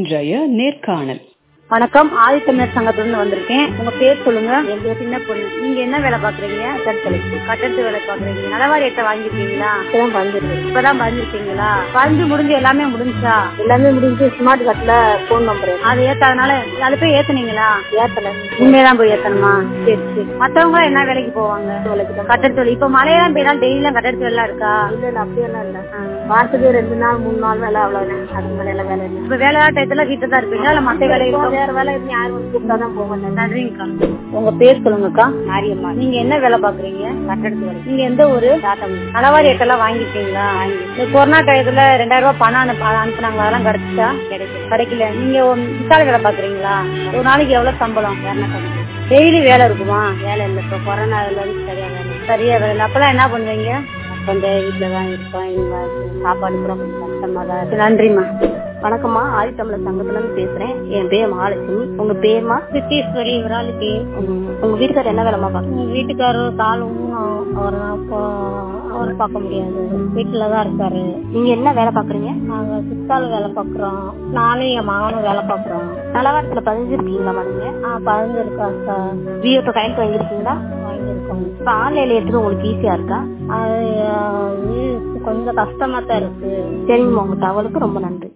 இன்றைய நேர்காணல் வணக்கம் ஆதித்தமிழர் சங்கத்திலிருந்து வந்திருக்கேன் உங்க பேர் சொல்லுங்க என் பேர் சின்ன பொண்ணு நீங்க என்ன வேலை பாக்குறீங்க கட்டடத்து கட்டடத்து வேலை பாக்குறீங்க நலவாரி அட்டை வாங்கிருக்கீங்களா இப்பதான் பதிஞ்சிருக்கு இப்பதான் பதிஞ்சிருக்கீங்களா பதிஞ்சு முடிஞ்சு எல்லாமே முடிஞ்சா எல்லாமே முடிஞ்சு ஸ்மார்ட் கார்டுல போன் நம்பர் அது ஏத்தாதனால அது போய் ஏத்துனீங்களா ஏத்தல உண்மையதான் போய் ஏத்தணுமா சரி சரி மத்தவங்க எல்லாம் என்ன வேலைக்கு போவாங்க கட்டடத்து வேலை இப்ப மழையெல்லாம் பெய்யலாம் டெய்லியும் கட்டடத்து வேலை இருக்கா இல்ல இல்ல அப்படியெல்லாம் இல்ல வாரத்துக்கு ரெண்டு நாள் மூணு நாள் வேலை அவ்வளவுதான் அதுக்கு மேல எல்லாம் வேலை இல்லை இப்ப வேலை டயத்துல வீட்டுல தான் இருப்பீங்களா இல்ல மத்த வேலை வேற வேலை இருந்து யாரும் வந்து கூப்பிட்டாதான் போவாங்க நன்றிங்கக்கா உங்க பேர் சொல்லுங்கக்கா மாரியம்மா நீங்க என்ன வேலை பாக்குறீங்க கட்டடத்து வேலை நீங்க எந்த ஊரு நலவாரி எட்டெல்லாம் வாங்கிருக்கீங்களா இந்த கொரோனா டயத்துல ரெண்டாயிரம் ரூபாய் பணம் அனுப்ப அனுப்புனாங்களா அதெல்லாம் கிடைச்சா கிடைக்கல கிடைக்கல நீங்க விசால வேலை பாக்குறீங்களா ஒரு நாளைக்கு எவ்வளவு சம்பளம் டெய்லி வேலை இருக்குமா வேலை இல்லை இப்போ கொரோனா இருந்து சரியா வேலை சரியா வேலை இல்லை அப்பெல்லாம் என்ன பண்ணுவீங்க வந்து வீட்டுல தான் இருப்பேன் சாப்பாடு கூட கொஞ்சம் கஷ்டமா தான் இருக்கு நன்றிம்மா வணக்கம்மா ஆதித்தமிழர் சங்கத்துல இருந்து பேசுறேன் என் பேர் மகாலட்சுமி உங்க பேர்மா சித்தீஸ்வரி ஒரு ஆளுக்கு உங்க வீட்டுக்காரர் என்ன வேலைமா பாக்குறீங்க எங்க வீட்டுக்காரர் கால் ஊனம் அவர் அவர் பார்க்க முடியாது வீட்டுல தான் இருக்காரு நீங்க என்ன வேலை பாக்குறீங்க நாங்க சித்தாள் வேலை பாக்குறோம் நானும் என் மகனும் வேலை பாக்குறோம் நலவாரத்துல பதிஞ்சிருக்கீங்களா நீங்க ஆ பதிஞ்சிருக்கா சார் விஓ கையெழுத்து வாங்கிருக்கீங்களா வாங்கியிருக்கோம் இப்ப ஆன்லைன்ல எடுத்தது உங்களுக்கு ஈஸியா இருக்கா அது அஹ், கொஞ்சம் கஷ்டமா தான் இருக்கு சரிங்கம்மா உங்க தகவலுக்கு ரொம்ப நன்றி